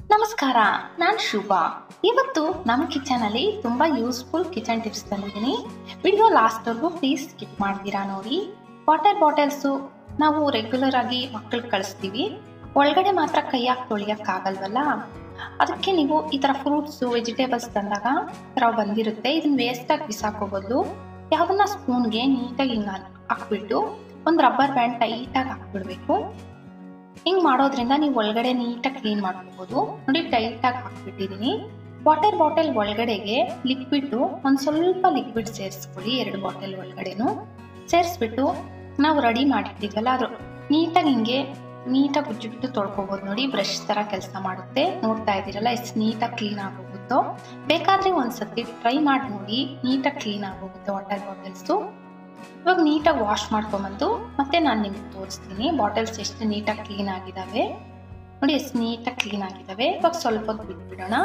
ನಮಸ್ಕಾರ ನಾನು ಶುಭಾ ಇವತ್ತು ನಮ್ಮ ಕಿಚನಲ್ಲಿ ತುಂಬ ಯೂಸ್ಫುಲ್ ಕಿಚನ್ ಟಿಪ್ಸ್ ತಂದಿದ್ದೀನಿ ವಿಡಿಯೋ ಲಾಸ್ಟ್ವರೆಗೂ ಪ್ಲೀಸ್ ಸ್ಕಿಪ್ ಮಾಡ್ತೀರಾ ನೋಡಿ ವಾಟರ್ ಬಾಟಲ್ಸು ನಾವು ರೆಗ್ಯುಲರ್ ಆಗಿ ಮಕ್ಕಳಿಗೆ ಕಳಿಸ್ತೀವಿ ಒಳಗಡೆ ಮಾತ್ರ ಕೈಯಾಗಿ ತೊಳಿಯೋಕ್ಕಾಗಲ್ವಲ್ಲ ಅದಕ್ಕೆ ನೀವು ಈ ಥರ ಫ್ರೂಟ್ಸು ವೆಜಿಟೇಬಲ್ಸ್ ತಂದಾಗ ಈ ಥರ ಬಂದಿರುತ್ತೆ ಇದನ್ನ ವೇಸ್ಟಾಗಿ ಬಿಸಾಕೋಬೋದು ಯಾವನ್ನ ಸ್ಪೂನ್ಗೆ ನೀಟಾಗಿ ಹಿಂಗೆ ಹಾಕ್ಬಿಟ್ಟು ಒಂದು ರಬ್ಬರ್ ಬ್ಯಾಂಡ್ ಟೈಟಾಗಿ ಹಾಕ್ಬಿಡ್ಬೇಕು ಹಿಂಗೆ ಮಾಡೋದ್ರಿಂದ ನೀವು ಒಳಗಡೆ ನೀಟಾಗಿ ಕ್ಲೀನ್ ಮಾಡ್ಕೋಬೋದು ನೋಡಿ ಟೈಟಾಗಿ ಹಾಕ್ಬಿಟ್ಟಿದ್ದೀನಿ ವಾಟರ್ ಬಾಟಲ್ ಒಳಗಡೆಗೆ ಲಿಕ್ವಿಡ್ಡು ಒಂದು ಸ್ವಲ್ಪ ಲಿಕ್ವಿಡ್ ಸೇರಿಸ್ಕೊಳ್ಳಿ ಎರಡು ಬಾಟಲ್ ಒಳಗಡೆನು ಸೇರಿಸ್ಬಿಟ್ಟು ನಾವು ರೆಡಿ ಮಾಡಿಟ್ಟಿದ್ವಲ್ಲ ಅದು ನೀಟಾಗಿ ಹಿಂಗೆ ನೀಟಾಗಿ ಉಜ್ಜಿಬಿಟ್ಟು ತೊಳ್ಕೊಬೋದು ನೋಡಿ ಬ್ರಷ್ ಥರ ಕೆಲಸ ಮಾಡುತ್ತೆ ನೋಡ್ತಾ ಇದ್ದೀರಲ್ಲ ಎಷ್ಟು ನೀಟಾಗಿ ಕ್ಲೀನ್ ಆಗೋಗುತ್ತೋ ಬೇಕಾದರೆ ಒಂದ್ಸತಿ ಟ್ರೈ ಮಾಡಿ ನೋಡಿ ನೀಟಾಗಿ ಕ್ಲೀನ್ ಆಗೋಗುತ್ತೆ ವಾಟರ್ ಬಾಟಲ್ಸು ಇವಾಗ ನೀಟಾಗಿ ವಾಶ್ ಮಾಡ್ಕೊಂಬಂದು ಮತ್ತೆ ನಾನು ನಿಮ್ಗೆ ತೋರಿಸ್ತೀನಿ ಬಾಟಲ್ಸ್ ಎಷ್ಟು ನೀಟಾಗಿ ಕ್ಲೀನ್ ಆಗಿದ್ದಾವೆ ನೋಡಿ ಎಷ್ಟು ನೀಟಾಗಿ ಕ್ಲೀನ್ ಆಗಿದ್ದಾವೆ ಇವಾಗ ಸ್ವಲ್ಪ ಹೊತ್ತು ಬಿಟ್ಬಿಡೋಣ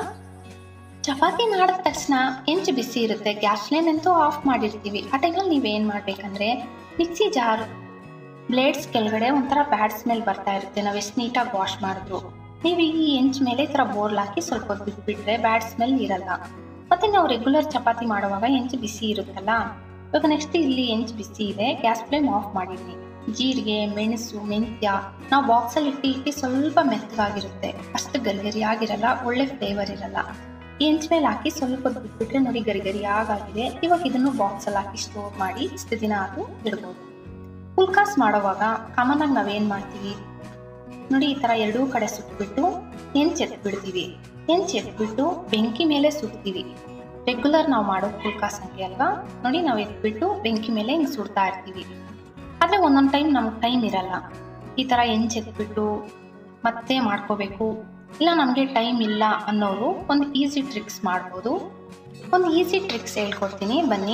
ಚಪಾತಿ ಮಾಡಿದ ತಕ್ಷಣ ಹೆಂಚು ಬಿಸಿ ಇರುತ್ತೆ ಗ್ಯಾಸ್ ಅಂತೂ ಆಫ್ ಮಾಡಿರ್ತೀವಿ ಆ ಟೈಮಲ್ಲಿ ನೀವೇನು ಮಾಡಬೇಕಂದ್ರೆ ಮಿಕ್ಸಿ ಜಾರ್ ಬ್ಲೇಡ್ಸ್ ಕೆಳಗಡೆ ಒಂಥರ ಬ್ಯಾಡ್ ಸ್ಮೆಲ್ ಬರ್ತಾ ಇರುತ್ತೆ ನಾವು ಎಷ್ಟು ನೀಟಾಗಿ ವಾಶ್ ಮಾಡಿದ್ರು ನೀವು ಈ ಹೆಂಚ್ ಮೇಲೆ ಈ ಥರ ಬೋರ್ಲ್ ಹಾಕಿ ಸ್ವಲ್ಪ ಹೊತ್ತು ಬಿಟ್ಬಿಟ್ರೆ ಬ್ಯಾಡ್ ಸ್ಮೆಲ್ ಇರಲ್ಲ ಮತ್ತೆ ನಾವು ರೆಗ್ಯುಲರ್ ಚಪಾತಿ ಮಾಡುವಾಗ ಹೆಂಚು ಬಿಸಿ ಇರುತ್ತಲ್ಲ ಇವಾಗ ನೆಕ್ಸ್ಟ್ ಇಲ್ಲಿ ಹೆಂಚು ಬಿಸಿ ಇದೆ ಗ್ಯಾಸ್ ಫ್ಲೇಮ್ ಆಫ್ ಮಾಡಿದ್ವಿ ಜೀರಿಗೆ ಮೆಣಸು ಮೆಂತ್ಯ ನಾವು ಬಾಕ್ಸಲ್ಲಿ ಇಟ್ಟು ಇಟ್ಟು ಸ್ವಲ್ಪ ಮೆತ್ತಗಾಗಿರುತ್ತೆ ಅಷ್ಟು ಗರಿಗರಿ ಆಗಿರಲ್ಲ ಒಳ್ಳೆ ಫ್ಲೇವರ್ ಇರಲ್ಲ ಈ ಹೆಂಚ್ ಮೇಲೆ ಹಾಕಿ ಸ್ವಲ್ಪ ಹೊತ್ತು ಬಿಟ್ಬಿಟ್ರೆ ನೋಡಿ ಗರಿ ಗರಿ ಆಗಾಗಿದೆ ಇವಾಗ ಇದನ್ನು ಬಾಕ್ಸಲ್ಲಿ ಹಾಕಿ ಸ್ಟೋರ್ ಮಾಡಿ ಇಷ್ಟು ದಿನ ಅದು ಇಡ್ಬೋದು ಫುಲ್ಕಾಸ್ ಮಾಡುವಾಗ ಕಾಮನ್ ಆಗಿ ನಾವೇನು ಮಾಡ್ತೀವಿ ನೋಡಿ ಈ ಥರ ಎರಡೂ ಕಡೆ ಸುಟ್ಬಿಟ್ಟು ಹೆಂಚ್ ಎತ್ಬಿಡ್ತೀವಿ ಹೆಂಚ್ ಎತ್ಬಿಟ್ಟು ಬೆಂಕಿ ಮೇಲೆ ಸುಡ್ತೀವಿ ರೆಗ್ಯುಲರ್ ನಾವು ಮಾಡೋ ಫುಲ್ಕಾಸ್ ಹಂಗೆ ಅಲ್ವಾ ನೋಡಿ ನಾವು ಎತ್ಬಿಟ್ಟು ಬೆಂಕಿ ಮೇಲೆ ಹಿಂಗೆ ಸುಡ್ತಾ ಇರ್ತೀವಿ ಆದರೆ ಒಂದೊಂದು ಟೈಮ್ ನಮ್ಗೆ ಟೈಮ್ ಇರಲ್ಲ ಈ ಥರ ಹೆಂಚ್ ಎತ್ಬಿಟ್ಟು ಮತ್ತೆ ಮಾಡ್ಕೋಬೇಕು ಇಲ್ಲ ನಮಗೆ ಟೈಮ್ ಇಲ್ಲ ಅನ್ನೋರು ಒಂದು ಈಸಿ ಟ್ರಿಕ್ಸ್ ಮಾಡ್ಬೋದು ಒಂದು ಈಸಿ ಟ್ರಿಕ್ಸ್ ಹೇಳ್ಕೊಡ್ತೀನಿ ಬನ್ನಿ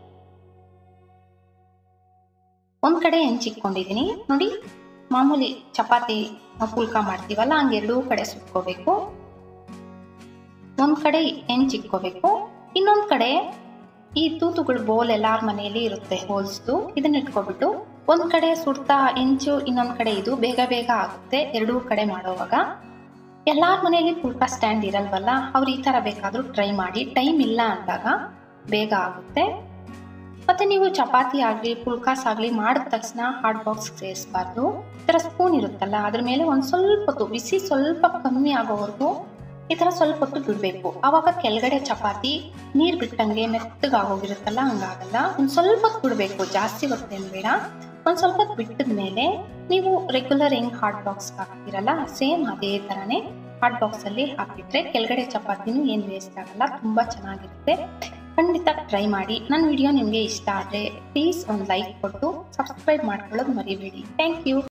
ಒಂದು ಕಡೆ ಹೆಂಚಿಟ್ಕೊಂಡಿದ್ದೀನಿ ನೋಡಿ ಮಾಮೂಲಿ ಚಪಾತಿ ನಾವು ಪುಲ್ಕ ಮಾಡ್ತೀವಲ್ಲ ಹಂಗೆ ಎರಡೂ ಕಡೆ ಸುಟ್ಕೋಬೇಕು ಒಂದು ಕಡೆ ಹೆಂಚಿಟ್ಕೋಬೇಕು ಇನ್ನೊಂದು ಕಡೆ ಈ ತೂತುಗಳು ಬೋಲ್ ಎಲ್ಲಾರ ಮನೆಯಲ್ಲಿ ಇರುತ್ತೆ ಹೋಲ್ಸ್ದು ಇದನ್ನ ಇಟ್ಕೊಬಿಟ್ಟು ಒಂದು ಕಡೆ ಸುಡ್ತಾ ಹೆಂಚು ಇನ್ನೊಂದು ಕಡೆ ಇದು ಬೇಗ ಬೇಗ ಆಗುತ್ತೆ ಎರಡೂ ಕಡೆ ಮಾಡೋವಾಗ ಎಲ್ಲಾರ ಮನೆಯಲ್ಲಿ ಪುಲ್ಕ ಸ್ಟ್ಯಾಂಡ್ ಇರಲ್ವಲ್ಲ ಅವ್ರು ಈ ಥರ ಬೇಕಾದರೂ ಟ್ರೈ ಮಾಡಿ ಟೈಮ್ ಇಲ್ಲ ಅಂದಾಗ ಬೇಗ ಆಗುತ್ತೆ ಮತ್ತೆ ನೀವು ಚಪಾತಿ ಆಗಲಿ ಪುಲ್ಕಾಸ್ ಆಗಲಿ ಮಾಡಿದ ತಕ್ಷಣ ಹಾಟ್ ಬಾಕ್ಸ್ ಸೇರಿಸಬಾರ್ದು ಈ ಥರ ಸ್ಪೂನ್ ಇರುತ್ತಲ್ಲ ಅದ್ರ ಮೇಲೆ ಒಂದು ಸ್ವಲ್ಪ ಹೊತ್ತು ಬಿಸಿ ಸ್ವಲ್ಪ ಕಮ್ಮಿ ಆಗೋವರೆಗೂ ಈ ಥರ ಸ್ವಲ್ಪ ಹೊತ್ತು ಬಿಡಬೇಕು ಆವಾಗ ಕೆಳಗಡೆ ಚಪಾತಿ ನೀರು ಬಿಟ್ಟಂಗೆ ಮೆತ್ತಗಾಗೋಗಿರುತ್ತಲ್ಲ ಹಂಗಾಗಲ್ಲ ಒಂದು ಸ್ವಲ್ಪ ಹೊತ್ತು ಬಿಡಬೇಕು ಜಾಸ್ತಿ ಹೊತ್ತೇನು ಬೇಡ ಒಂದು ಸ್ವಲ್ಪ ಹೊತ್ತು ಬಿಟ್ಟಿದ ಮೇಲೆ ನೀವು ರೆಗ್ಯುಲರ್ ಹೆಂಗೆ ಹಾಟ್ ಬಾಕ್ಸ್ ಹಾಕ್ತಿರಲ್ಲ ಸೇಮ್ ಅದೇ ಥರನೇ ಹಾಟ್ ಬಾಕ್ಸಲ್ಲಿ ಹಾಕಿಟ್ರೆ ಕೆಳಗಡೆ ಚಪಾತಿನೂ ಏನು ವೇಸ್ಟ್ ಆಗಲ್ಲ ತುಂಬ ಚೆನ್ನಾಗಿರುತ್ತೆ ಖಂಡಿತ ಟ್ರೈ ಮಾಡಿ ನನ್ನ ವಿಡಿಯೋ ನಿಮಗೆ ಇಷ್ಟ ಆದರೆ ಪ್ಲೀಸ್ ಒಂದು ಲೈಕ್ ಕೊಟ್ಟು ಸಬ್ಸ್ಕ್ರೈಬ್ ಮಾಡ್ಕೊಳ್ಳೋದು ಮರಿಬೇಡಿ ಥ್ಯಾಂಕ್ ಯು